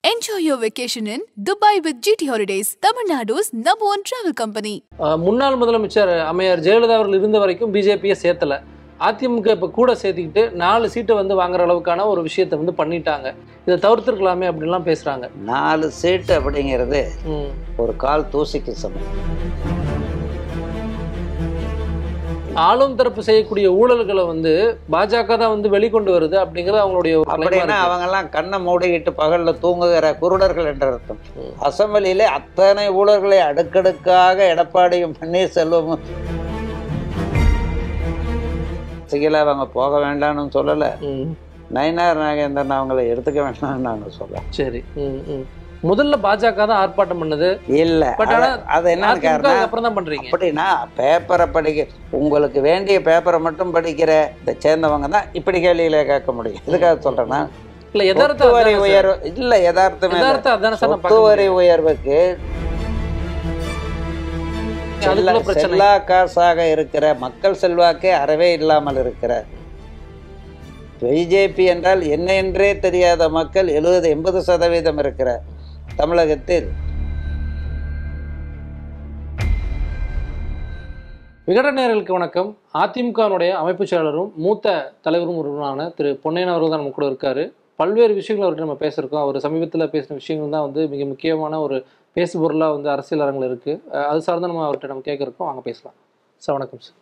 Enjoy your vacation in Dubai with GT Holidays, Tamil Nadu's number one travel company. அஹ் முன்னாள் முதலமைச்சர் அம்மையார் ஜெயலலிதா அவர்கள் இருந்த வரைக்கும் பிஜேபியை சேர்த்தல அதிமுக இப்போ கூட சேர்த்துக்கிட்டு நாலு சீட்டை வந்து வாங்குற அளவுக்கான ஒரு விஷயத்தை வந்து பண்ணிட்டாங்க இதை தவிர்த்திருக்கலாமே அப்படின்லாம் பேசுறாங்க நாலு சீட்டு அப்படிங்கிறது ம். ஒரு கால் தூசிக்கு சமம் ஆளும் தரப்பு செய்யக்கூடிய ஊழல்களை வந்து பாஜக தான் வந்து வெளிக்கொண்டு வருது அப்படிங்கிறது அவங்களுடைய ஒரு claim-ஆ அப்படின்னா இருக்கு. அவங்கெல்லாம் கண்ணை மூடிக்கிட்டு பகல்ல தூங்குகிற குருடர்கள் என்ற அர்த்தம் ம். அசம்பிளியிலே அத்தனை ஊழல்களை அடுக்கடுக்காக எடப்பாடியும் பன்னீர்செல்வமும் சிகிலா அவங்க போக வேண்டாம்னு சொல்லல ம். நயினார் நாகேந்திரன் அவங்கள எடுத்துக்க வேண்டாம்னு நாங்க சொல்ல சரி ம், ம். முதல்ல பாஜக தான் ஆர்ப்பாட்டம் பண்ணது இல்ல But அது- ஆனா அது என்ன அதிமுக காரணம் அப்புறம் தான் பண்றீங்க அப்படின்னா பேப்பரை படிக்க உங்களுக்கு வேண்டிய பேப்பரை மட்டும் படிக்கிற இந்த சேர்ந்தவங்க தான் இப்படி கேள்வியில கேட்க முடியும் எதுக்காக சொல்றேன்னா இல்ல சொத்து எதார்த்தம் வரி அதானே சார்? உயர்வு இல்ல யதார்த்தமே இல்ல. எதார்த்தம் அதானே சார் நான் சொத்து பார்க்க வரி முடியும். உயர்வுக்கு அதுக்குள்ள செல்ல- பிரச்சனை. செல்லா காசாக இருக்கிற மக்கள் செல்வாக்கே அறவே இல்லாமல் இருக்கிற பிஜேபி என்றால் என்ன என்றே தெரியாத மக்கள் எழுபது எண்பது சதவீதம் இருக்கிற தமிழகத்தில் விகட நேயர்களுக்கு வணக்கம் அதிமுகவினுடைய அமைப்பு செயலாளரும் மூத்த தலைவரும் ஒருவரான திரு பொன்னையன் அவர்கள் தான் நம்ம கூட இருக்காரு பல்வேறு விஷயங்கள் அவர்கிட்ட நம்ம பேசியிருக்கோம் அவர் சமீபத்தில் பேசின விஷயங்கள் தான் வந்து மிக முக்கியமான ஒரு பேசு பொருளாக வந்து அரசியல் அரங்கில் இருக்கு அஹ் அது சார்ந்து நம்ம அவர்கிட்ட நம்ம கேட்கறோம் வாங்க பேசலாம் சார் வணக்கம் சார்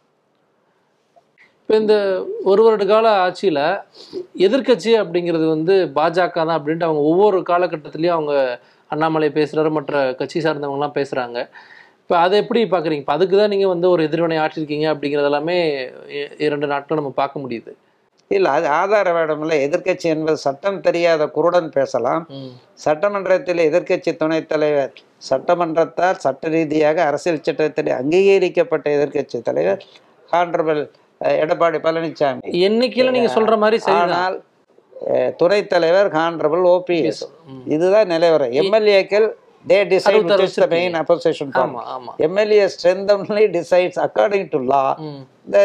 இப்போ இந்த ஒரு வருட கால ஆட்சியில் எதிர்க்கட்சி அப்படிங்கிறது வந்து பாஜக தான் அப்படின்ட்டு அவங்க ஒவ்வொரு காலகட்டத்திலையும் அவங்க அண்ணாமலை பேசுகிறாரு மற்ற கட்சி சார்ந்தவங்கலாம் பேசுகிறாங்க இப்போ அதை எப்படி பார்க்குறீங்க இப்போ அதுக்கு தான் நீங்கள் வந்து ஒரு எதிர்வினை ஆற்றிருக்கீங்க அப்படிங்கிறது எல்லாமே இ- இரண்டு நாட்கள் நம்ம பார்க்க முடியுது இல்ல அது ஆதார வேடமில்லை எதிர்க்கட்சி என்பது சட்டம் தெரியாத குருடன் பேசலாம் சட்டமன்றத்தில் எதிர்க்கட்சி துணைத் தலைவர் சட்டமன்றத்தால் சட்ட ரீதியாக அரசியல் சட்டத்தில் அங்கீகரிக்கப்பட்ட எதிர்க்கட்சி தலைவர் ஹானரபிள் எடப்பாடி பழனிசாமி எண்ணிக்கையில் நீங்கள் சொல்கிற மாதிரி சரிதான் ஆனால் அஹ், துணைத் தலைவர் ஹானரபிள் ஓபிஎஸ் ம். இதுதான் நிலவரம் எம்எல்ஏக்கள் தே டிசைட் அறுபத்தாறு which is the main opposition ஆமாம் ஆமாம் MLA strength only decides according to law ம் த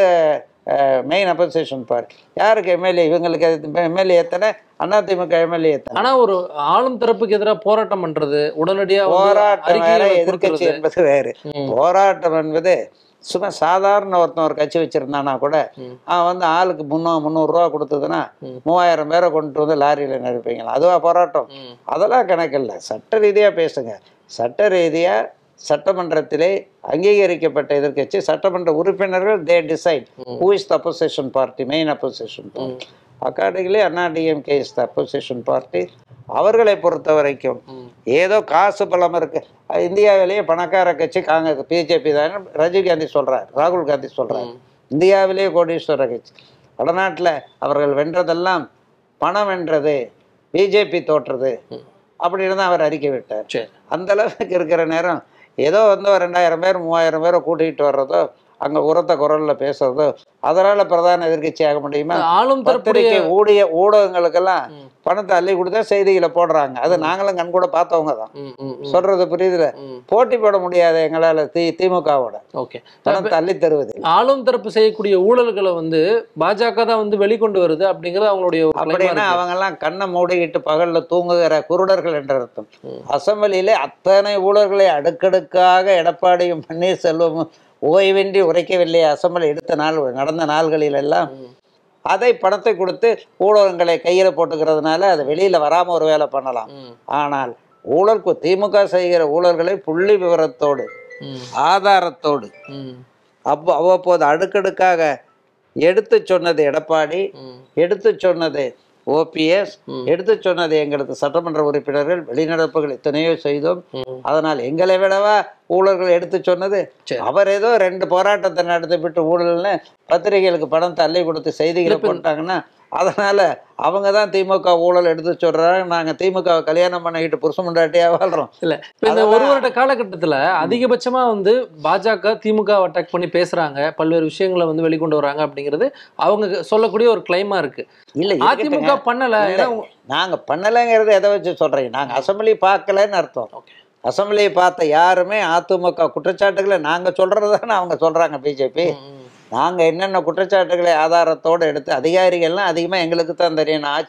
மெயின் அப்போசிஷன் பார்ட்டி யாருக்கு எம்எல்ஏ இவங்களுக்கு எம்எல்ஏ எத்தனை அதிமுக எம்எல்ஏ எத்தனை ஆனா ஒரு ஆளும் தரப்புக்கு எதிராக போராட்டம் பண்றது உடனடியா வந்து போராட்டம் வேற அறிக்கைகளை எதிர்க்கட்சி கொடுக்கறது. என்பது வேறு ம். போராட்டம் என்பது சும்மா சாதாரண ஒருத்தன் ஒரு கட்சி வச்சிருந்தானா கூட ம். அவன் வந்து ஆளுக்கு முந்நூறு முந்நூறுரூவா கொடுத்ததுன்னா ம். மூவாயிரம் பேரை கொண்டு வந்து லாரியில் நிரப்பிங்களா அதுவா போராட்டம் ம். அதெல்லாம் கணக்கில்லை சட்ட ரீதியாக பேசுங்க சட்ட ரீதியாக சட்டமன்றத்திலே அங்கீகரிக்கப்பட்ட எதிர்க்கட்சி சட்டமன்ற உறுப்பினர்கள் they decide who is the opposition party main opposition party accordingly Anna DMK is the opposition party அவர்களை பொறுத்த வரைக்கும் ம். ஏதோ காசு பலம் இருக்கு அஹ் இந்தியாவிலேயே பணக்கார கட்சி காங்கிரஸ் பிஜேபி தான் ராஜீவ் காந்தி சொல்றார் ராகுல் காந்தி சொல்றார் இந்தியாவிலேயே கோடீஸ்வர கட்சி வடநாட்டில் அவர்கள் வென்றதெல்லாம் பணம் வென்றது பிஜேபி தோற்றது அப்படின்னு தான் அவர் அறிக்கை விட்டார் சரி அந்த அளவுக்கு இருக்கிற நேரம் ஏதோ வந்து ஒரு ரெண்டாயிரம் பேர் மூவாயிரம் பேரை கூட்டிகிட்டு வர்றதோ அங்கே உரத்த குரல்ல பேசுறதோ அதனால பிரதான எதிர்க்கட்சி ஆக முடியுமா ஆளும் தரப்புடைய பத்திரிகை ஊழிய ஊடகங்களுக்கெல்லாம் ம். பணத்தை அள்ளி கொடுத்தா செய்திகளை போடுறாங்க அது நாங்களும் கண் கூட பார்த்தவங்க தான் ம், ம், ம், சொல்றது புரியுதுல ம். போட்டி போட முடியாது எங்களால தி திமுகவோட ஓகே பணத்தை அள்ளி தருவது ஆளும் தரப்பு செய்யக்கூடிய ஊழல்களை வந்து பாஜக தான் வந்து வெளிக்கொண்டு வருது அப்படிங்கிறது அவங்களுடைய ஒரு claim-ஆ அப்படின்னா இருக்கு. அவங்க எல்லாம் கண்ணை மூடிக்கிட்டு பகல்ல தூங்குகிற குருடர்கள் என்ற அர்த்தம் ம். அசம்பிளியிலே அத்தனை ஊழல்களை அடுக்கடுக்காக எடப்பாடியும் பன்னீர்செல்வமும் ஓய்வின்றி உரைக்கவில்லை அசம்பிளி எடுத்த நாள் நடந்த நாள்களில் எல்லாம் ம். அதை பணத்தை கொடுத்து ஊடகங்களை கையில போட்டுக்கிறதுனால அது வெளியில வராம ஒரு வேலை பண்ணலாம் ம், ஆனால் ஊழல் கு- திமுக செய்கிற ஊழல்களை புள்ளி விவரத்தோடு ம், ஆதாரத்தோடு ம், அவ்வ அவ்வப்போது அடுக்கடுக்காக எடுத்து சொன்னது எடப்பாடி ம், எடுத்து சொன்னது ஓபிஎஸ் ம். எடுத்து சொன்னது எங்களது சட்டமன்ற உறுப்பினர்கள் வெளிநடப்புகள் எத்தனையோ செய்தோம் ம். அதனால் எங்களை விடவா ஊழல்கள் எடுத்து சொன்னது சரி. அவர் ஏதோ ரெண்டு போராட்டத்தை நடத்திவிட்டு ஊழல்னு பத்திரிகைகளுக்கு பணம் தள்ளி கொடுத்து செய்திகளை இல்ல, இப்ப- போட்டாங்கன்னா அதனால அவங்க தான் திமுக ஊழல் எடுத்து சொல்றாங்க நாங்க திமுக வை கல்யாணம் பண்ணிக்கிட்டு புருஷ முண்டாட்டியா வாழ்றோம் இல்ல இப்ப இந்த ஒரு வருட காலகட்டத்துல அதிகபட்சமா வந்து பாஜக திமுக அட்டாக் பண்ணி பேசுறாங்க பல்வேறு விஷயங்களை வந்து வெளிக்கொண்டு வராங்க அப்படிங்கிறது அவங்க சொல்லக்கூடிய ஒரு கிளைமா இருக்கு இல்ல அதிமுக இருக்கட்டுங்க. பண்ணல இல்ல, ஏன்னா நாங்க பண்ணலைங்கிறது எதை வச்சு சொல்றீங்க நாங்க அசம்பிளி பார்க்கலன்னு அர்த்தம் Okay. அசம்பிளியை பார்த்த யாருமே அதிமுக குற்றச்சாட்டுகளை நாங்க சொல்றது தானே அவங்க சொல்றாங்க பிஜேபி ம், ம். நாங்க என்னென்ன குற்றச்சாட்டுகளை ஆதாரத்தோடு எடுத்து அதிகாரிகள்லாம் அதிகமா எங்களுக்கு தான் தெரியும் நான் ஆட்சிக்கு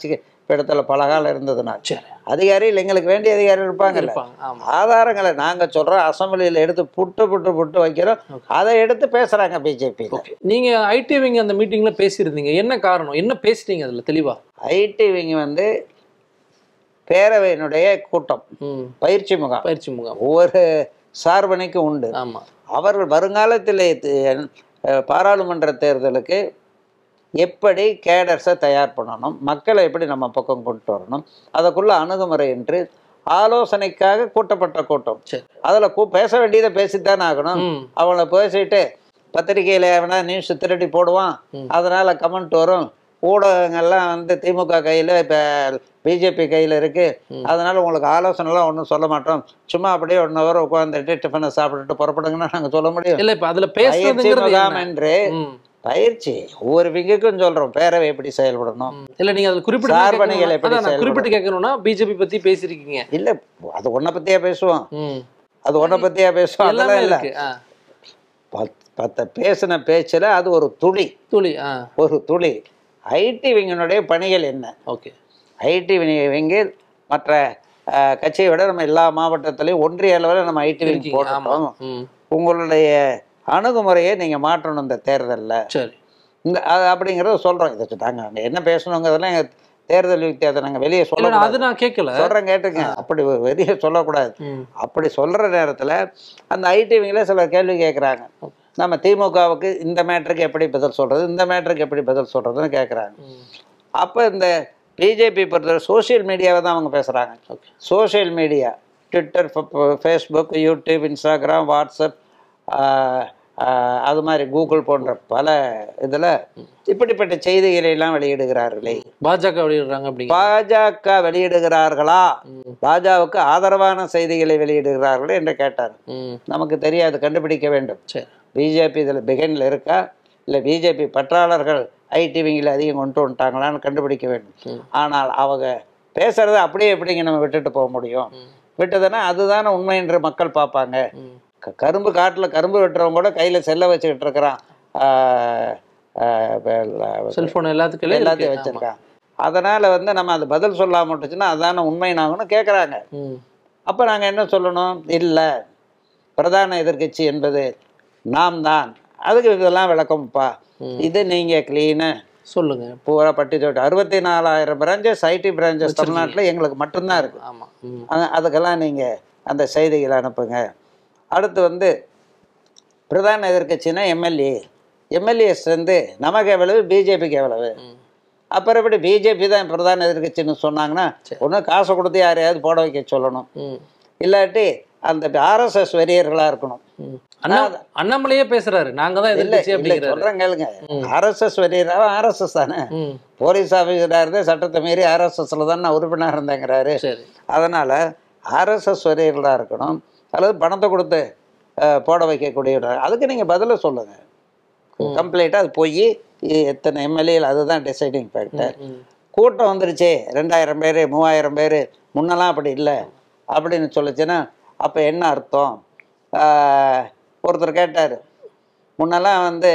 இடத்துல பல காலம் இருந்ததுன்னா சரி அதிகாரிகள் எங்களுக்கு வேண்டிய அதிகாரிகள் இருப்பாங்கல்ல இருப்பாங்க ஆமா ஆதாரங்களை நாங்க சொல்றோம் அசம்பிளியில எடுத்து புட்டு புட்டு புட்டு வைக்கிறோம் அதை எடுத்து பேசுறாங்க பிஜேபி ஓகே நீங்க ஐடி விங் அந்த மீட்டிங்ல பேசியிருந்தீங்க என்ன காரணம் என்ன பேசிட்டீங்க அதுல தெளிவா ஐடி விங் வந்து பேரவையினுடைய கூட்டம் ம் பயிற்சி முகாம் பயிற்சி முகாம் ஒவ்வொரு சார்பணிக்கும் உண்டு ஆமா அவர்கள் வருங்காலத்தில் பாராளுமன்ற தேர்தலுக்கு எப்படி கேடர்ஸை தயார் பண்ணணும் மக்களை எப்படி நம்ம பக்கம் கொண்டு வரணும் அதுக்குள்ள அணுகுமுறை என்று ஆலோசனைக்காக கூட்டப்பட்ட கூட்டம் சரி அதில் கூ பேச வேண்டியதை பேசித்தானே ஆகணும் ம் அவங்கள பேசிட்டு பத்திரிகையில் எவனா நியூஸ் திருடி போடுவான் அதனால கமெண்ட் வரும் ஊடகங்கள்லாம் வந்து திமுக கையில் இப்போ பிஜேபி கையில் இருக்கு அதனால உங்களுக்கு ஆலோசனைலாம் ஒன்றும் சொல்ல மாட்டோம் சும்மா அப்படியே ஒன் ஹவர் உட்காந்துட்டு டிஃபனை சாப்பிட்டுட்டு புறப்படுங்கன்னா நாங்கள் சொல்ல முடியும் இல்ல இப்ப அதுல பயிற்சி பேசுறதுங்கிறது முகாம் என்ன? என்று ம் பயிற்சி ஒவ்வொரு விங்குக்கும் சொல்றோம் பேரவை எப்படி செயல்படணும் ம். இல்ல நீங்க அதுல குறிப்பிட்டு சார்பணிகள் கேட்கணும்னா- எப்படி அதான் நான் செயல்படும்? குறிப்பிட்டு கேட்கணும்னா பிஜேபி பத்தி பேசிருக்கீங்க இல்ல அது ஒன்றை பத்தியா பேசுவோம் ம் அது ஒன்றை பத்தியா பேசுவோம் எல்லாமே அதெல்லாம் இல்ல இருக்கு ஆ பத் பத்த பேசின பேச்சுல அது ஒரு துளி துளி ஆ ஒரு துளி ஐடி விங்கினுடைய பணிகள் என்ன ஓகே ஐடி விங்கில் மற்ற அஹ், கட்சியை விட நம்ம எல்லா மாவட்டத்திலையும் ஒன்றிய அளவில் நம்ம ஐடி விங் இருக்கீங்க ஆமா போட்டோம் ம் உங்களுடைய அணுகுமுறையை நீங்க மாற்றணும் இந்த தேர்தல்ல சரி இந்த அது அப்படிங்கிறத சொல்றோம் இதை நாங்கள் அங்கே என்ன பேசணுங்கிறதெல்லாம் எங்கள் தேர்தல் யுக்தி அதை நாங்கள் வெளியே இல்ல நான் சொல்ல அது நான் கேட்கல சொல்றேன் கேட்டுங்க அப்படி வெளியே சொல்லக்கூடாது ம் அப்படி சொல்ற நேரத்துல அந்த ஐடிவிங்களே சில கேள்வி கேட்குறாங்க நம்ம திமுகவுக்கு இந்த மேட்டருக்கு எப்படி பதில் சொல்றது இந்த மேட்டருக்கு எப்படி பதில் சொல்றதுன்னு கேட்குறாங்க ம் அப்போ இந்த பிஜேபி பொறுத்தவரை சோஷியல் மீடியாவை தான் அவங்க பேசுகிறாங்க okay social media Twitter Facebook YouTube Instagram WhatsApp ஆஹ், ஆஹ், அது மாதிரி கூகுள் போன்ற பல இதில் இப்படிப்பட்ட செய்திகளை எல்லாம் வெளியிடுகிறார்களே பாஜக வெளியிடுறாங்க அப்படிங்க பாஜக வெளியிடுகிறார்களா பாஜகவுக்கு ஆதரவான செய்திகளை வெளியிடுகிறார்களே என்று கேட்டார் ம் நமக்கு தெரியாது கண்டுபிடிக்க வேண்டும் சரி பிஜேபி இதில் பிகினில் இருக்கா இல்லை பிஜேபி பற்றாளர்கள் ஐடிவிங்கில் அதிகம் கொண்டு வந்துட்டாங்களான்னு கண்டுபிடிக்க வேண்டும் ஆனால் அவங்க பேசுறத அப்படியே எப்படிங்க நம்ம விட்டுட்டு போக முடியும் விட்டதுன்னா அதுதானே உண்மை என்று மக்கள் பார்ப்பாங்க ம் க- கரும்பு காட்டில் கரும்பு வெட்டுறவங்க கூட கையில் செல்லை வச்சுக்கிட்டு இருக்கிறான் ஆஹ், ஆஹ், வெ- செல்போன் எல்லாத்துக்கும் எல்லாத்தையும் வச்சிருக்கான் அதனால் வந்து நம்ம அது பதில் சொல்லாம விட்டுச்சுன்னா அதுதானே உண்மைனாகனு கேட்குறாங்க ம் அப்போ நாங்கள் என்ன சொல்லணும் இல்லை பிரதான எதிர்க்கட்சி என்பது நாம் தான் அதுக்கு இதெல்லாம் விளக்கம்ப்பா இது நீங்கள் க்ளீனாக சொல்லுங்க பூரா பட்டி தொட்டு அறுபத்தி நாலாயிரம் பிரான்ச்சஸ் ஐடி பிரான்ச்சஸ் தமிழ்நாட்டில் எங்களுக்கு மட்டும்தான் இருக்குது ஆமா ம் அதுக்கெல்லாம் நீங்கள் அந்த செய்திகளை அனுப்புங்க அடுத்து வந்து பிரதான எதிர்க்கட்சினா எம்எல்ஏ எம்எல்ஏஸ் வந்து நமக்கு எவ்வளவு பிஜேபிக்கு எவ்வளவு ம். அப்புறம் எப்படி பிஜேபி தான் பிரதான எதிர்க்கட்சின்னு சொன்னாங்கன்னா ஒன்று காசை கொடுத்து யாரையாவது போட வைக்க சொல்லணும் ம் இல்லாட்டி அந்த ஆர்எஸ்எஸ் வெறியர்களாக இருக்கணும் ம். அண்ணா அண்ணாமலையே பேசுறாரு நாங்க தான் இல்லை எதிர்கட்சி இல்லை அப்படிங்கிறாரு சொல்கிறேன் கேளுங்க ஆர்எஸ்எஸ் வெறியராக ஆர்எஸ்எஸ் தானே ம் போலீஸ் ஆஃபீஸராக இருந்து சட்டத்தை மீறி ஆர்எஸ்எஸ்ல தான் நான் உறுப்பினராக இருந்தேங்கிறாரு சரி அதனால் ஆர்எஸ்எஸ் வரையர்களாக இருக்கணும் அல்லது பணத்தை கொடுத்து அஹ், போட வைக்கக்கூடிய அதுக்கு நீங்கள் பதிலை சொல்லுங்கள் கம்ப்ளீட்டாக அது போய் எத்தனை எம்எல்ஏல அதுதான் டிசைடிங் ஃபேக்டர் ம் கூட்டம் வந்துருச்சே ரெண்டாயிரம் பேர் மூவாயிரம் பேர் முன்னெல்லாம் அப்படி இல்லை அப்படின்னு சொல்லுச்சுன்னா அப்போ என்ன அர்த்தம் ஆஹ், ஒருத்தர் கேட்டார் முன்னெல்லாம் வந்து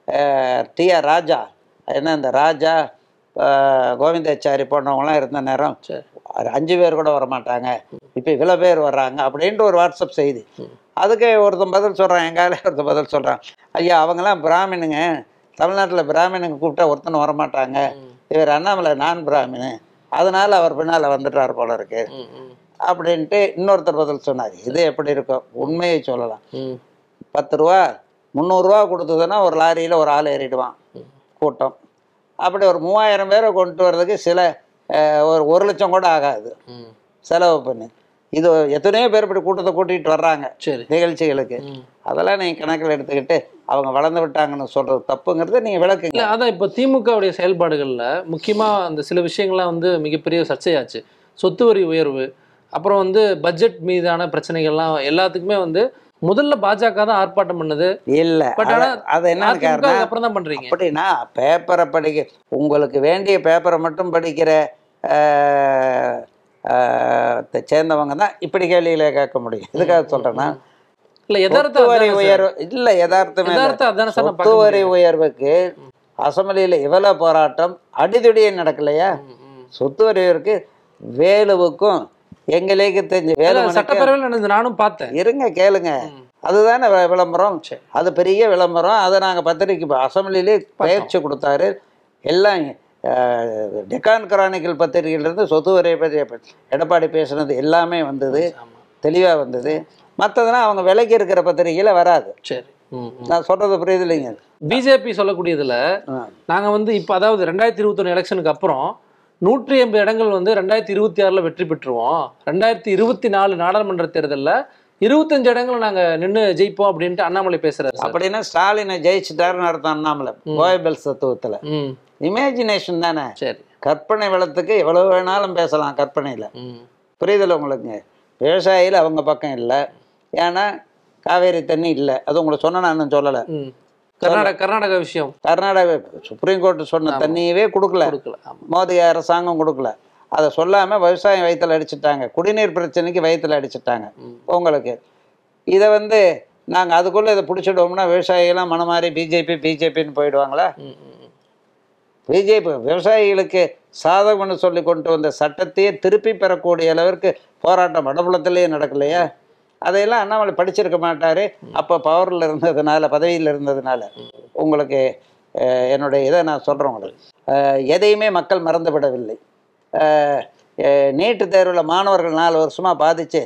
டிஆர் ராஜா என்ன இந்த ராஜா ஆஹ், கோவிந்தாச்சாரி போன்றவங்களாம் இருந்த நேரம் சரி ஒரு அஞ்சு பேர் கூட வர மாட்டாங்க இப்போ இவ்வளோ பேர் வர்றாங்க அப்படின்ட்டு ஒரு வாட்ஸ்அப் செய்தி அதுக்கு ஒருத்தன் பதில் சொல்கிறான் எங்கால ஒருத்தன் பதில் சொல்கிறான் ஐயா அவங்கெல்லாம் பிராமினுங்க தமிழ்நாட்டில் பிராமினுங்க கூப்பிட்டா ஒருத்தன் வர மாட்டாங்க இவர் அண்ணாமலை நான் பிராமினு அதனால அவர் பின்னால் வந்துட்டார் போல இருக்கு ம் ம் அப்படின்ட்டு இன்னொருத்தர் பதில் சொன்னார் இது எப்படி இருக்கும் உண்மையை சொல்லலாம் ம் பத்து ரூபா முந்நூறுரூவா கொடுத்ததுன்னா ஒரு லாரியில் ஒரு ஆள் ஏறிடுவான் கூட்டம் அப்படி ஒரு மூவாயிரம் பேரை கொண்டு வர்றதுக்கு சில அஹ், ஒரு ஒரு லட்சம் கூட ஆகாது ம் செலவு பண்ணி இது எத்தனையோ பேர் இப்படி கூட்டத்தை கூட்டிகிட்டு வர்றாங்க சரி நிகழ்ச்சிகளுக்கு ம். அதெல்லாம் நீங்கள் கணக்கில் எடுத்துக்கிட்டு அவங்க வளர்ந்து விட்டாங்கன்னு சொல்கிறது தப்புங்கிறத நீங்கள் விளக்குங்க இல்ல அதான் இப்போ திமுகவுடைய செயல்பாடுகள்ல முக்கியமா அந்த சில விஷயங்கள்லாம் வந்து மிகப்பெரிய சர்ச்சையாச்சு சொத்து வரி உயர்வு அப்புறம் வந்து பட்ஜெட் மீதான பிரச்சனைகள்லாம் எல்லாத்துக்குமே வந்து முதல்ல பாஜக தான் ஆர்ப்பாட்டம் பண்ணது இல்லை பட் ஆனா அது என்ன அதிமுக காரணம் அப்புறம் தான் பண்றீங்க அப்படின்னா பேப்பரை படிக்க உங்களுக்கு வேண்டிய பேப்பரை மட்டும் படிக்கிற ஆஹ், ஆஹ், த- சேர்ந்தவங்க தான் இப்படி கேள்விகளை கேட்க முடியும் எதுக்காக சொல்கிறேன்னா இல்ல சொத்து எதார்த்தம் வரி அதானே சார்? உயர்வு இல்லை யதார்த்தமே இல்லை. யதார்த்தம் அதானே சார் நான் சொத்து பார்க்க வரி உயர்வுக்கு அசம்பிளியில் இவ்வளோ போராட்டம் அடிதுடியே நடக்கலையா ம், ம். சொத்து வரையருக்கு வேலுவுக்கும் எங்களுக்கு தெரிஞ்ச வேலுமணிக்கும் சட்டப்பேரவையில் நடந்தது நானும் பார்த்தேன் இருங்க கேளுங்க அதுதானே வி- விளம்பரம் சரி. அது பெரிய விளம்பரம் அதை நாங்கள் பத்திரிக்கை அசம்பிளிலே பயிற்சி கொடுத்தாரு எல்லாம் அஹ், டெக்கான் கிரானிக்கல் பத்திரிகையிலேருந்து சொத்து வரையை பற்றி எடப்பாடி பேசுனது எல்லாமே வந்தது ஆமா. தெளிவாக வந்தது மற்றதுனா அவங்க விலைக்கு இருக்கிற பத்திரிகையில் வராது சரி ம், ம். நான் சொல்கிறது புரியுது இல்லைங்க பிஜேபி சொல்லக்கூடியதுல ஆ. நாங்க வந்து இப்போ அதாவது ரெண்டாயிரத்தி இருபத்தொன்னு எலெக்ஷனுக்கு அப்புறம் நூற்றி எண்பது இடங்கள் வந்து ரெண்டாயிரத்தி இருபத்தி ஆறுல வெற்றி பெற்றுருவோம் ரெண்டாயிரத்தி இருபத்தி நாலு நாடாளுமன்ற தேர்தல்ல இருபத்தஞ்சு இடங்கள் நாங்க நின்று ஜெயிப்போம் அப்படின்ட்டு அண்ணாமலை பேசுறாரு சார். அப்படின்னா ஸ்டாலினை ஜெயிச்சிட்டாருன்னு அர்த்தம் அண்ணாமலை கோயபெல் தத்துவத்தில் ம் இமேஜினேஷன் தானே சரி கற்பனை வளத்துக்கு எவ்வளவு வேணாலும் பேசலாம் கற்பனையில் ம் புரியுதில்ல உங்களுக்கு விவசாயிகள் அவங்க பக்கம் இல்லை ஏன்னா காவேரி தண்ணி இல்லை அது உங்களுக்கு சொன்ன நான் இன்னும் சொல்லலை ம் கர்நாடக கர்நாடக விஷயம் கர்நாடகா சுப்ரீம் கோர்ட் சொன்ன தண்ணியவே கொடுக்கல கொடுக்கல ஆமா மோடி அரசாங்கம் கொடுக்கல அதை சொல்லாமல் விவசாயம் வயித்துல அடிச்சிட்டாங்க குடிநீர் பிரச்சனைக்கு வயித்துல அடிச்சிட்டாங்க உங்களுக்கு இதை வந்து நாங்கள் அதுக்குள்ளே இதை பிடிச்சிடுவோம்னா விவசாயிகள்லாம் மனமாறி பிஜேபி பிஜேபின்னு போயிடுவாங்களா ம், ம், ம். பிஜேபி விவசாயிகளுக்கு சாதகம்னு சொல்லி கொண்டு வந்த சட்டத்தையே திருப்பி பெறக்கூடிய அளவிற்கு போராட்டம் வடபுலத்திலேயே நடக்கலையா அதையெல்லாம் அண்ணாமலை படிச்சிருக்க மாட்டார் அப்போ பவரில் இருந்ததுனால பதவியில் இருந்ததுனால உங்களுக்கு அஹ், என்னுடைய இதை நான் சொல்கிறேன் உங்களுக்கு அஹ், எதையுமே மக்கள் மறந்துவிடவில்லை அஹ், அஹ், நீட்டு தேர்வில் மாணவர்கள் நாலு வருஷமாக பாதிச்சு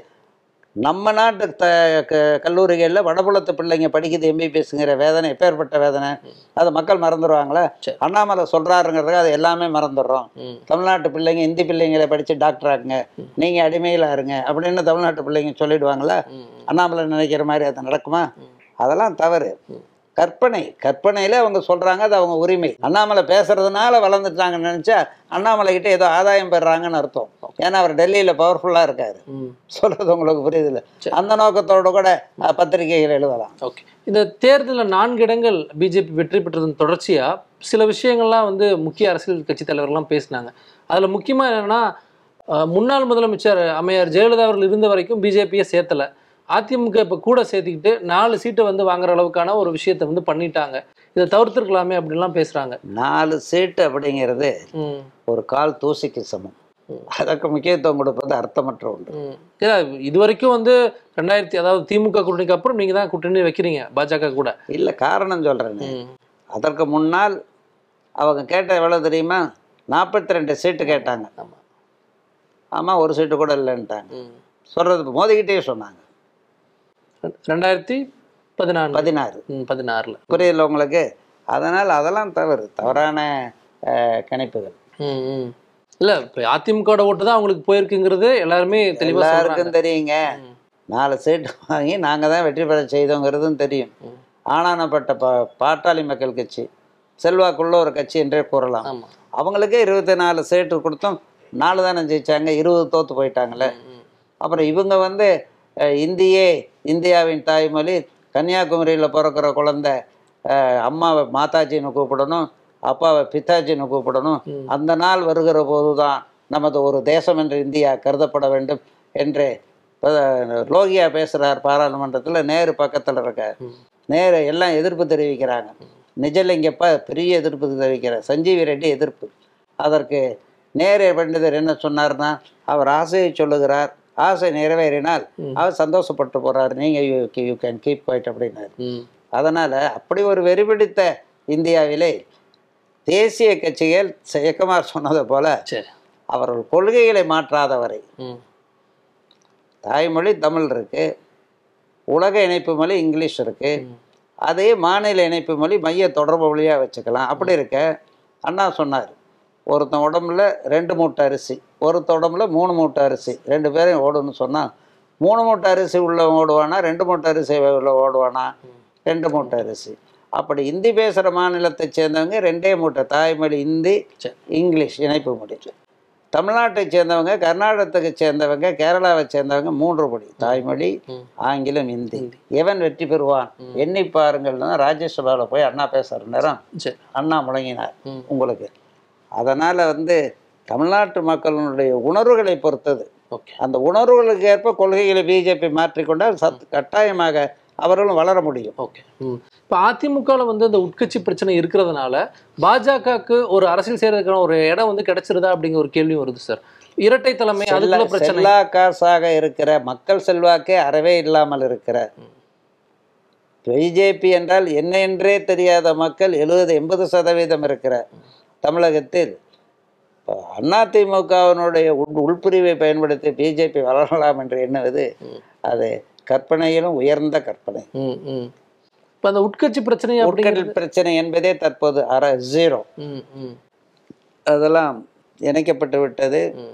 நம்ம நாட்டு த க- கல்லூரிகளில் வடபுலத்து பிள்ளைங்க படிக்குது எம்பிபிஎஸ்ங்கிற வேதனை எப்பேற்பட்ட வேதனை அதை மக்கள் மறந்துடுவாங்களா சரி. அண்ணாமலை சொல்கிறாருங்கிறதுக்கு அது எல்லாமே மறந்துடுறோம் ம். தமிழ்நாட்டு பிள்ளைங்க இந்தி பிள்ளைங்களை படித்து டாக்டர் ஆகுங்க நீங்கள் அடிமையில இருங்க அப்படின்னு தமிழ்நாட்டு பிள்ளைங்க சொல்லிடுவாங்களா ம், ம். அண்ணாமலை நினைக்கிற மாதிரி அது நடக்குமா அதெல்லாம் தவறு கற்பனை கற்பனையில அவங்க சொல்றாங்க அது அவங்க உரிமை அண்ணாமலை பேசுறதுனால வளர்ந்துட்டாங்கன்னு நினைச்சா அண்ணாமலை கிட்ட ஏதோ ஆதாயம் பெறாங்கன்னு அர்த்தம் ஏன்னா அவர் டெல்லியில பவர்ஃபுல்லா இருக்காரு ம் சொல்றது உங்களுக்கு புரியுதுல்ல அந்த நோக்கத்தோட கூட அஹ், பத்திரிகைகள் எழுதலாம் ஓகே இந்த தேர்தலில் நான்கு இடங்கள் பிஜேபி வெற்றி பெற்றதன் தொடர்ச்சியா சில விஷயங்கள்லாம் வந்து முக்கிய அரசியல் கட்சி தலைவர்கள்லாம் பேசினாங்க அதுல முக்கியமா என்னன்னா அஹ், முன்னாள் முதலமைச்சர் அம்மையார் ஜெயலலிதா அவர்கள் இருந்த வரைக்கும் பிஜேபியை சேர்த்தல அதிமுக இப்போ கூட சேர்த்துக்கிட்டு நாலு சீட்டை வந்து வாங்குற அளவுக்கான ஒரு விஷயத்தை வந்து பண்ணிட்டாங்க இதை தவிர்த்திருக்கலாமே அப்படின்லாம் பேசுறாங்க நாலு சீட்டு அப்படிங்கிறது ம் ஒரு கால் தூசிக்கு சமம் அதற்கு முக்கியத்துவம் கொடுப்பது அர்த்தமற்ற ஒன்று ம். ஏன்னா இது வரைக்கும் வந்து ரெண்டாயிரத்தி அதாவது திமுக கூட்டணிக்கு அப்புறம் நீங்க தான் கூட்டணி வைக்கிறீங்க பாஜக கூட இல்லை காரணம் சொல்றேன்னு ம். அதற்கு முன்னால் அவங்க கேட்ட எவ்வளோ தெரியுமா நாற்பத்தி ரெண்டு சீட்டு கேட்டாங்க ஆமா ஆமாம் ஒரு சீட்டு கூட இல்லைன்ட்டாங்க ம். சொல்றது மோதிக்கிட்டே சொன்னாங்க ரெண்டாயிரத்தி பதினான்கு பதினாறு ம், பதினாறுல புரியல உங்களுக்கு அதனால் அதெல்லாம் தவறு தவறான அஹ், கணிப்புகள் ம், ம். இல்ல இப்ப அதிமுகவோட ஓட்டு தான் அவங்களுக்கு போயிருக்குங்கிறது எல்லாருமே தெளிவா சொல்றாங்க எல்லாருக்கும் தெரியுங்க நாலு சீட்டு வாங்கி நாங்கள் தான் வெற்றி பெற செய்தோங்கிறதும் தெரியும் ஆனானப்பட்ட பா பாட்டாளி மக்கள் கட்சி செல்வாக்குள்ள ஒரு கட்சி என்றே கூறலாம் ஆமா அவங்களுக்கே இருபத்தி நாலு சீட்டு கொடுத்தும் நாலு தானே ஜெயிச்சாங்க இருபது தோத்து போயிட்டாங்களே ம். அப்புறம் இவங்க வந்து அஹ், இந்தியே இந்தியாவின் தாய்மொழி கன்னியாகுமரியில் பிறக்கிற குழந்தை அஹ், அம்மாவை மாதாஜின்னு கூப்பிடணும் அப்பாவை பிதாஜின்னு கூப்பிடணும் அந்த நாள் வருகிற போது தான் நமது ஒரு தேசம் என்று இந்தியா கருதப்பட வேண்டும் என்று அஹ், லோகியா பேசுகிறார் பாராளுமன்றத்தில் நேரு பக்கத்தில் இருக்க நேரு எல்லாம் எதிர்ப்பு தெரிவிக்கிறாங்க நிஜலிங்கப்பா பெரிய எதிர்ப்பு தெரிவிக்கிறார் சஞ்சீவி ரெட்டி எதிர்ப்பு அதற்கு நேரு பண்டிதர் என்ன சொன்னார்னா அவர் ஆசையை சொல்லுகிறார் ஆசை நிறைவேறினால் அவர் சந்தோஷப்பட்டு போறார் நீங்க you you can keep quiet அப்படின்னாரு ம். அதனால அப்படி ஒரு வெறிபிடித்த இந்தியாவிலே தேசிய கட்சிகள் ஜெயக்குமார் சொன்னது போல சரி அவர்கள் கொள்கைகளை மாற்றாதவரை ம். தாய்மொழி தமிழ் இருக்கு உலக இணைப்பு மொழி இங்கிலீஷ் இருக்கு அதே மாநில இணைப்பு மொழி மைய தொடர்பு மொழியாக வச்சுக்கலாம் அப்படி இருக்க அண்ணா சொன்னார் ஒருத்தன் உடம்புல ரெண்டு மூட்டை அரிசி ஒருத்த உடம்புல மூணு மூட்டை அரிசி ரெண்டு பேரையும் ஓடுன்னு சொன்னால் மூணு மூட்டை அரிசி உள்ளவன் ஓடுவானா ரெண்டு மூட்டை அரிசி உள்ள ஓடுவானா ரெண்டு மூட்டை அரிசி அப்படி இந்தி பேசுகிற மாநிலத்தை சேர்ந்தவங்க ரெண்டே மூட்டை தாய்மொழி இந்தி சரி. இங்கிலீஷ் இணைப்பு மொழி தமிழ்நாட்டை சேர்ந்தவங்க கர்நாடகத்துக்கு சேர்ந்தவங்க கேரளாவை சேர்ந்தவங்க மூன்று மொழி தாய்மொழி ம். ஆங்கிலம் இந்தி எவன் வெற்றி பெறுவான் எண்ணி பாருங்கள்னு ராஜ்யசபாவில் போய் அண்ணா பேசுகிற நேரம் சரி அண்ணா முழங்கினார் ம். உங்களுக்கு அதனால் வந்து தமிழ்நாட்டு மக்களுடைய உணர்வுகளை பொறுத்தது ஓகே அந்த உணர்வுகளுக்கு ஏற்ப கொள்கைகளை பிஜேபி மாற்றிக்கொண்டால் சத் கட்டாயமாக அவர்களும் வளர முடியும் ஓகே ம் இப்போ அதிமுகவில் வந்து அந்த உட்கட்சி பிரச்சனை இருக்கிறதுனால பாஜகவுக்கு ஒரு அரசியல் செய்யறதுக்கான ஒரு இடம் வந்து கிடைச்சிருதா அப்படிங்கிற ஒரு கேள்வி வருது சார் இரட்டை தலைமை அதுக்குள்ள செல்ல- பிரச்சனை செல்லா காசாக இருக்கிற மக்கள் செல்வாக்கே அறவே இல்லாமல் இருக்கிற பிஜேபி என்றால் என்ன என்றே தெரியாத மக்கள் எழுபது எண்பது சதவீதம் இருக்கிற தமிழகத்தில் அதிமுகவினுடைய உள் உள்பிரிவை பயன்படுத்தி பிஜேபி வளரலாம் என்று எண்ணுவது அது கற்பனையிலும் உயர்ந்த கற்பனை ம் ம் இப்போ அந்த உட்கட்சி பிரச்சனை அப்படிங்கிறது உட்கட்சி பிரச்சனை என்பதே தற்போது அற ஜீரோ ம் ம் அதெல்லாம் இணைக்கப்பட்டு விட்டது ம்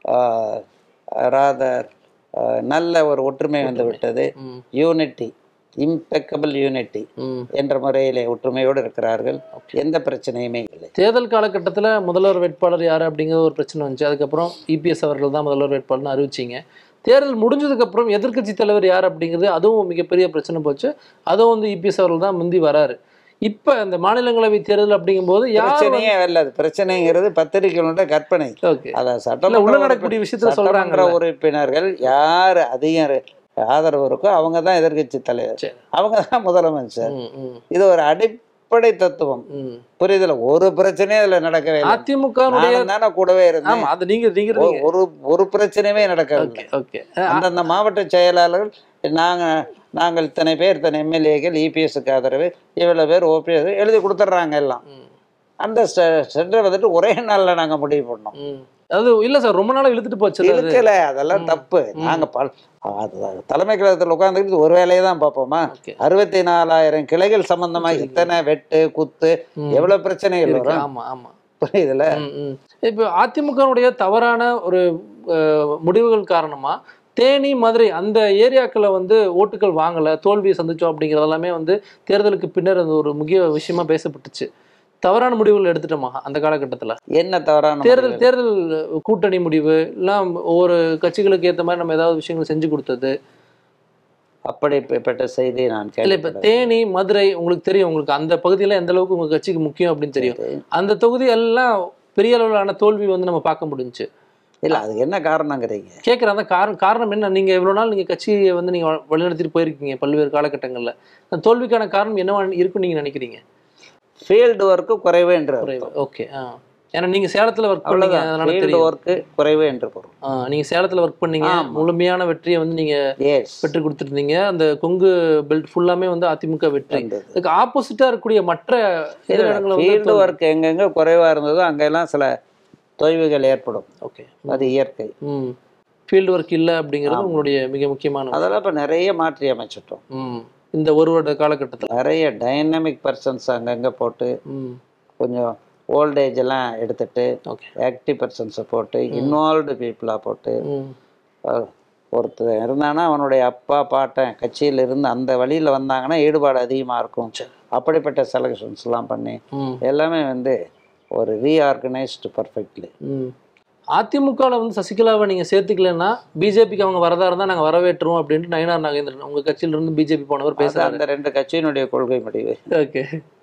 ராதர் நல்ல ஒரு ஒற்றுமை வந்து விட்டது ம் யூனிட்டி இம்பெக்கபிள் யூனிட்டி ம் என்ற முறையிலே ஒற்றுமையோடு இருக்கிறார்கள் எந்த பிரச்சனையுமே இல்லை தேர்தல் காலகட்டத்தில் முதல்வர் வேட்பாளர் யார் அப்படிங்கிற ஒரு பிரச்சனை வந்துச்சு அதுக்கப்புறம் இபிஎஸ் அவர்கள் தான் முதல்வர் வேட்பாளர்னு அறிவிச்சிங்க தேர்தல் முடிஞ்சதுக்கப்புறம் எதிர்க்கட்சி தலைவர் யார் அப்படிங்கிறது அதுவும் மிகப்பெரிய பிரச்சனை போச்சு அதுவும் வந்து இபிஎஸ் அவர்கள் தான் முந்தி வராரு இப்போ இந்த மாநிலங்களவை தேர்தல் அப்படிங்கும்போது யார் பிரச்சனையே வரல அது பிரச்சனைங்கிறது பத்திரிகைகளுடைய கற்பனை ஓகே அத இல்ல சட்டமன்ற உள்ள நடக்கக்கூடிய விஷயத்துல சட்டமன்ற சொல்றாங்க உறுப்பினர்கள் யார் அதிகம் இரு- ஆதரவு இருக்கோ அவங்க தான் எதிர்க்கட்சி தலைவர் சரி. அவங்க தான் முதலமைச்சர் ம் ம் இது ஒரு அடிப்படை தத்துவம் ம் புரியுதுல ஒரு பிரச்சனையும் இதுல நடக்கவே இல்லை அதிமுகனுடைய நானும் தானே கூடவே இருந்தேன் ஆமா அது நீங்க நீங்க ஒ- ஒரு ஒரு பிரச்சனையுமே நடக்கவில்லை ஓகே ஓகே அந்தந்த மாவட்ட செயலாளர்கள் நாங்க நாங்கள் இத்தனை பேர் இத்தனை எம்எல்ஏக்கள் இபிஎஸ்க்கு ஆதரவு இவ்வளவு பேர் ஓபிஎஸ் எழுதி கொடுத்துட்றாங்க எல்லாம் ம் அந்த சென்டரை வந்துட்டு ஒரே நாள்ல நாங்க முடிவு பண்ணோம் ம் அது இல்ல சார் ரொம்ப நாளா இழுத்துட்டு போச்சு அது. இருக்கல அதெல்லாம் தப்பு நாங்க பல் அது தலைமை கழகத்தில் உட்காந்துக்கிட்டு ஒரு வேலையை தான் பார்ப்போமா ஓகே அறுபத்தி நாலாயிரம் கிளைகள் சம்பந்தமா இத்தனை வெட்டு குத்து ம். எவ்வளவு பிரச்சனைகள் இருக்கு வரும் ஆமா ஆமா புரியுதுல ம், ம். இப்போ அதிமுகவுடைய தவறான ஒரு அஹ், முடிவுகள் காரணமா தேனி மதுரை அந்த ஏரியாக்களை வந்து ஓட்டுகள் வாங்கல தோல்வியை சந்திச்சோம் அப்படிங்கிறது எல்லாமே வந்து தேர்தலுக்கு பின்னர் அது ஒரு முக்கிய விஷயமா பேசப்பட்டுச்சு தவறான முடிவுகள் எடுத்துட்டோமா அந்த காலகட்டத்துல என்ன தவறான தேர்தல் முடிவுகள்? தேர்தல் கூட்டணி முடிவு எல்லாம் ஒவ்வொரு கட்சிகளுக்கு ஏத்த மாதிரி நம்ம ஏதாவது விஷயங்கள் செஞ்சு கொடுத்தது அப்படிப்பட்ட செய்தியை நான் இல்ல இப்ப கேள்விப்படவில்லை. தேனி மதுரை உங்களுக்கு தெரியும் உங்களுக்கு அந்த பகுதியில எந்த அளவுக்கு உங்க கட்சிக்கு முக்கியம் அப்படின்னு தெரியும் சரி. அந்த தொகுதி எல்லாம் பெரிய அளவிலான தோல்வி வந்து நம்ம பார்க்க முடிஞ்சுச்சு இல்ல அதுக்கு என்ன காரணங்கிறீங்க கேட்குறேன் அந்த காரணம் காரணம் என்ன நீங்க இவ்வளவு நாள் நீங்க கட்சியை வந்து நீங்க வ- வழிநடத்திட்டு போயிருக்கீங்க பல்வேறு காலகட்டங்கள்ல அந்த தோல்விக்கான காரணம் என்னவா இருக்குன்னு நீங்க நினைக்கிறீங்க ஃபீல்டு ஒர்க்கு குறைவு என்று குறைவு ஓகே ஆ ஏன்னா நீங்க சேலத்துல ஒர்க் பண்ணீங்க அவ்வளவுதான் அதனால ஃபீல்டு தெரியும் ஒர்க்கு குறைவு என்று பொருள் ஆ, நீங்க சேலத்துல ஒர்க் பண்ணீங்க ஆமா. முழுமையான வெற்றியை வந்து நீங்க எஸ் பெற்று கொடுத்துருந்தீங்க அந்த கொங்கு பெல்ட் ஃபுல்லாமே வந்து அதிமுக வெற்றி அதுக்கு ஆப்போசிட்டா இருக்கக்கூடிய மற்ற இதர இடங்களை வந்து ஃபீல்டு ஒர்க் எங்கெங்க குறைவா இருந்ததோ அங்கெல்லாம் சில தொய்வுகள் ஏற்படும் ஓகே அது இயற்கை ம் ஃபீல்டு ஒர்க் இல்லை அப்படிங்கிறது உங்களுடைய மிக முக்கியமான அதெல்லாம் இப்ப நிறைய மாற்றி அமைச்சிட்டோம் ம் இந்த ஒரு வருட காலகட்டத்தில் நிறைய டைனமிக் பர்சன்ஸ் அங்கங்க போட்டு ம் கொஞ்சம் ஓல்டேஜ் எல்லாம் எடுத்துட்டு ஓகே ஆக்டிவ் பர்சன்ஸை போட்டு இன்வால்வ்டு பீப்புளாக போட்டு ம் அஹ், ஒருத்தன் இருந்தானா அவனுடைய அப்பா பாட்டன் கட்சியில இருந்து அந்த வழியில வந்தாங்கன்னா ஈடுபாடு அதிகமா இருக்கும் அப்படிப்பட்ட செலக்ஷன்ஸ்லாம் பண்ணி ம் எல்லாமே வந்து ஒரு ரீஆர்கனைஸ்டு பர்ஃபெக்ட்லி ம் அதிமுகவில் வந்து சசிகலாவை நீங்கள் சேர்த்துக்கலன்னா பிஜேபிக்கு அவங்க வரதா இருந்தால் நாங்கள் வரவேற்றுவோம் அப்படின்ட்டு நயனார் நாகேந்திரன் உங்கள் கட்சியிலிருந்து பிஜேபி போனவர் பேசுறாரு அந்த ரெண்டு கட்சியினுடைய கொள்கை முடிவு ஓகே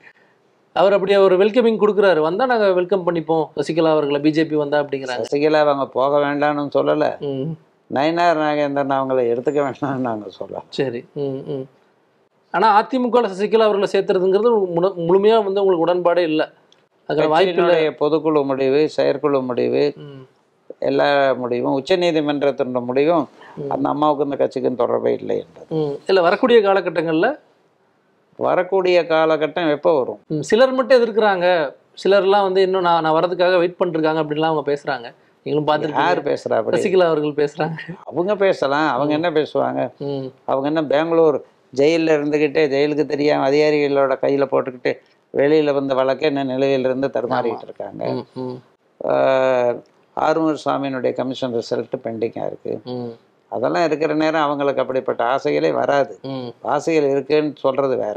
அவர் அப்படியே ஒரு வெல்கமிங் கொடுக்குறாரு வந்தால் நாங்கள் வெல்கம் பண்ணிப்போம் சசிகலா அவர்களை பிஜேபி வந்தா அப்படிங்கிறாங்க சசிகலா அவங்க போக வேண்டாம்னு சொல்லல ம் நயினார் நாகேந்திரன் அவங்கள எடுத்துக்க வேண்டாம்னு நாங்க சொல்லலாம் சரி ம் ம் ஆனால் அதிமுகவில் சசிகலா அவர்களை சேர்த்துறதுங்கிறது முழு- முழுமையா வந்து உங்களுக்கு உடன்பாடே இல்லை அதுக்கான வாய்ப்பு இல்லை கட்சியினுடைய பொதுக்குழு முடிவு செயற்குழு முடிவு ம் எல்லா முடிவும் உச்சநீதிமன்றத்தினுடைய முடிவும் அந்த அம்மாவுக்கு இந்த கட்சிக்கும் தொடர்பே இல்லை என்பது ம் இல்லை வரக்கூடிய காலகட்டங்களில் வரக்கூடிய காலகட்டம் எப்போ வரும் ம், சிலர் மட்டும் எதிர்க்கிறாங்க சிலர்லாம் வந்து இன்னும் நான் நான் வரதுக்காக வெயிட் பண்ணிருக்காங்க அப்படின்லாம் அவங்க பேசுறாங்க நீங்களும் யார் பார்த்துருக்கீங்க பேசுறா அப்படி சசிகலா அவர்கள் பேசுறாங்க அவங்க பேசலாம் அவங்க என்ன பேசுவாங்க ம் அவங்க என்ன பெங்களூர் ஜெயிலில் இருந்துக்கிட்டே ஜெயிலுக்கு தெரியாம அதிகாரிகளோட கையில போட்டுக்கிட்டு வெளியில வந்த வழக்கை என்ன நிலையில இருந்து தடுமாறிட்டு இருக்காங்க ம் ம் ஆஹ் ஆறுமுக சாமியினுடைய கமிஷன் ரிசல்ட் பெண்டிங்காக இருக்கு ம் அதெல்லாம் இருக்கிற நேரம் அவங்களுக்கு அப்படிப்பட்ட ஆசைகளே வராது ம் ஆசைகள் இருக்குன்னு சொல்றது வேற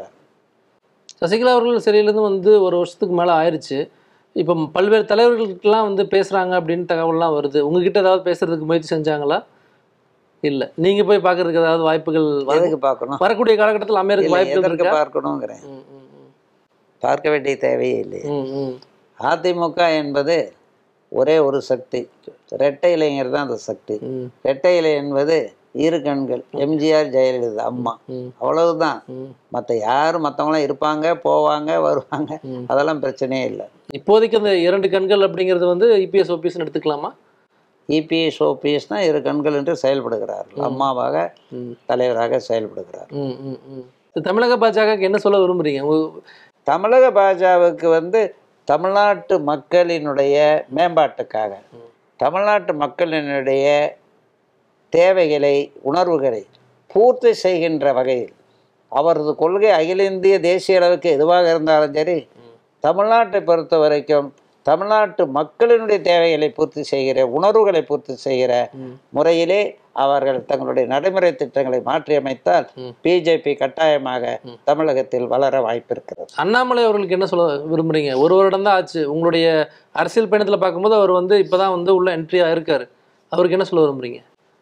சசிகலா அவர்கள் சிறையிலேருந்து வந்து ஒரு வருஷத்துக்கு மேலே ஆயிடுச்சு இப்போ பல்வேறு தலைவர்களுக்கெல்லாம் வந்து பேசுறாங்க அப்படின்னு தகவல்லாம் வருது உங்ககிட்ட ஏதாவது பேசுறதுக்கு முயற்சி செஞ்சாங்களா இல்லை நீங்க போய் பார்க்கறதுக்கு ஏதாவது வாய்ப்புகள் வர- எதுக்கு பார்க்கணும் வரக்கூடிய காலகட்டத்தில் அமையறதுக்கு இல்லை, வாய்ப்புகள் எதற்கு இருக்கா பார்க்கணுங்கிறேன் ம் ம் ம். பார்க்க வேண்டிய தேவையே இல்லை ம் ம் அதிமுக என்பது ஒரே ஒரு சக்தி இரட்டை இலைஞர் தான் அந்த சக்தி ம் இரட்டை இலை என்பது இரு கண்கள் எம்ஜிஆர் ஜெயலலிதா அம்மா ம். அவ்வளவுதான் ம். மற்ற யாரும் மற்றவங்களாம் இருப்பாங்க போவாங்க வருவாங்க அதெல்லாம் பிரச்சனையே இல்லை இப்போதைக்கு அந்த இரண்டு கண்கள் அப்படிங்கிறது வந்து இபிஎஸ் ஓபிஎஸ்னு எடுத்துக்கலாமா இபிஎஸ் ஓபிஎஸ் தான் இரு கண்கள் என்று செயல்படுகிறார்கள் அம்மாவாக ம். தலைவராக செயல்படுகிறார் ம் ம் ம் இது தமிழக பாஜகவுக்கு என்ன சொல்ல விரும்புறீங்க உங்க- தமிழக பாஜகவுக்கு வந்து தமிழ்நாட்டு மக்களினுடைய மேம்பாட்டுக்காக தமிழ்நாட்டு மக்களினுடைய தேவைகளை உணர்வுகளை பூர்த்தி செய்கின்ற வகையில் அவரது கொள்கை அகில இந்திய தேசிய அளவுக்கு எதுவாக இருந்தாலும் சரி தமிழ்நாட்டை பொறுத்த வரைக்கும் தமிழ்நாட்டு மக்களினுடைய தேவைகளை பூர்த்தி செய்கிற உணர்வுகளை பூர்த்தி செய்கிற முறையிலே அவர்கள் தங்களுடைய நடைமுறை திட்டங்களை மாற்றியமைத்தால் பிஜேபி கட்டாயமாக தமிழகத்தில் வளர வாய்ப்பிருக்கிறது அண்ணாமலை அவர்களுக்கு என்ன சொல்ல விரும்புறீங்க ஒரு வருடம் தான் ஆச்சு உங்களுடைய அரசியல் பயணத்துல பார்க்கும்போது அவர் வந்து இப்பதான் வந்து உள்ள என்ட்ரி ஆயிருக்காரு அவருக்கு என்ன சொல்ல விரும்புறீங்க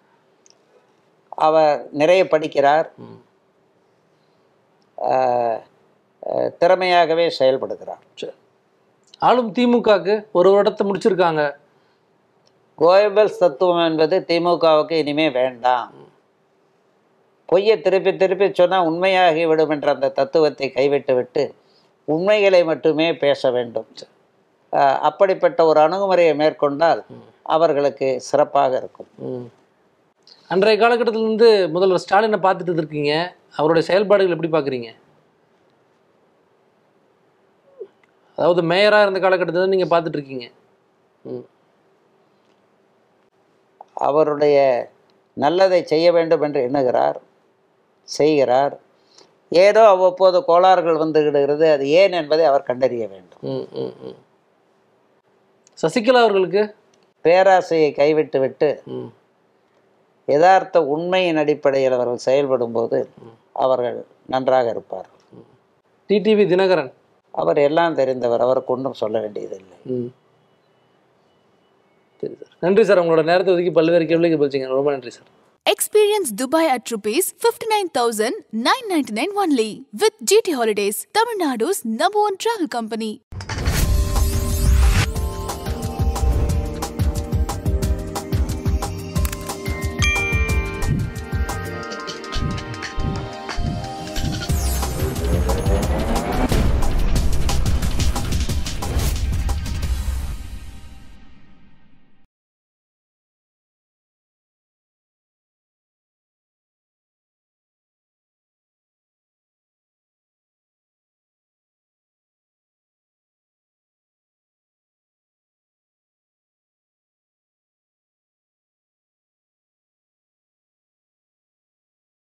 அவர் நிறைய படிக்கிறார் ம். ஆஹ், ஆஹ், திறமையாகவே செயல்படுகிறார் சரி. ஆளும் திமுகக்கு ஒரு வருடத்தை முடிச்சிருக்காங்க கோயபல்ஸ் தத்துவம் என்பது திமுகவுக்கு இனிமே வேண்டாம் பொய்யை திருப்பி திருப்பி சொன்னால் உண்மையாகிவிடும் என்ற அந்த தத்துவத்தை கைவிட்டு விட்டு உண்மைகளை மட்டுமே பேச வேண்டும் ஆஹ், அப்படிப்பட்ட ஒரு அணுகுமுறையை மேற்கொண்டால் அவர்களுக்கு சிறப்பாக இருக்கும் ம். அன்றைய காலகட்டத்துல இருந்து முதல்வர் ஸ்டாலினை பார்த்துட்டு இருக்கீங்க அவருடைய செயல்பாடுகள் எப்படி பார்க்குறீங்க அதாவது மேயராக இருந்த காலகட்டத்தில் நீங்கள் பார்த்துட்டு இருக்கீங்க ம் அவருடைய நல்லதை செய்ய வேண்டும் என்று எண்ணுகிறார் செய்கிறார் ஏதோ அவ்வப்போது கோளாறுகள் வந்து விடுகிறது அது ஏன் என்பதை அவர் கண்டறிய வேண்டும் ம் ம் ம் சசிகலா அவர்களுக்கு பேராசையை கைவிட்டு விட்டு ம் யதார்த்த உண்மையின் அடிப்படையில் அவர்கள் செயல்படும் போது அவர்கள் நன்றாக இருப்பார் டிடிவி தினகரன் அவர் எல்லாம் தெரிந்தவர் அவருக்கு ஒன்றும் சொல்ல வேண்டியதில்லை ம் சரி சார் நன்றி சார் உங்களோட நேரத்தை ஒதுக்கி பல்வேறு கேள்விக்கு பதிச்சிங்க ரொம்ப நன்றி sir Experience Dubai at rupees 59,999 only with GT Holidays, Tamil Nadu's number one travel company.